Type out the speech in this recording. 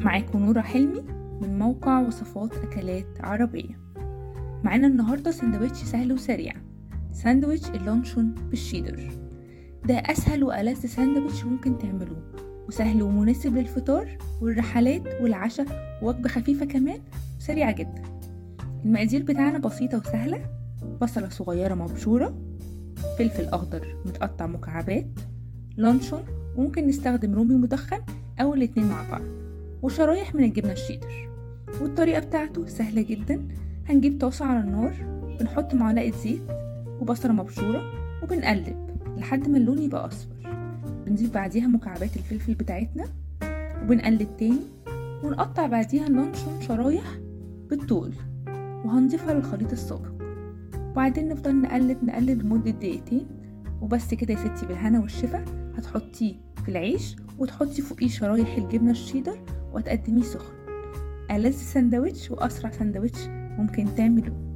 معاكم نورة حلمي من موقع وصفات أكلات عربية معانا النهاردة سندوتش سهل وسريع ساندوتش اللانشون بالشيدر ده أسهل وألذ ساندوتش ممكن تعملوه وسهل ومناسب للفطار والرحلات والعشاء ووجبة خفيفة كمان وسريعة جدا المقادير بتاعنا بسيطة وسهلة بصلة صغيرة مبشورة فلفل أخضر متقطع مكعبات لانشون وممكن نستخدم رومي مدخن أو الاتنين مع بعض وشرايح من الجبنة الشيدر والطريقة بتاعته سهلة جدا هنجيب طاسة على النار بنحط معلقة زيت وبصلة مبشورة وبنقلب لحد ما اللون يبقى أصفر بنضيف بعديها مكعبات الفلفل بتاعتنا وبنقلب تاني ونقطع بعديها اللانشون شرايح بالطول وهنضيفها للخليط السابق وبعدين نفضل نقلب نقلب لمدة دقيقتين وبس كده يا ستي بالهنا والشفا هتحطيه في العيش وتحطي فوقيه شرايح الجبنة الشيدر وتقدميه سخن ألذ سندوتش وأسرع سندوتش ممكن تعملوه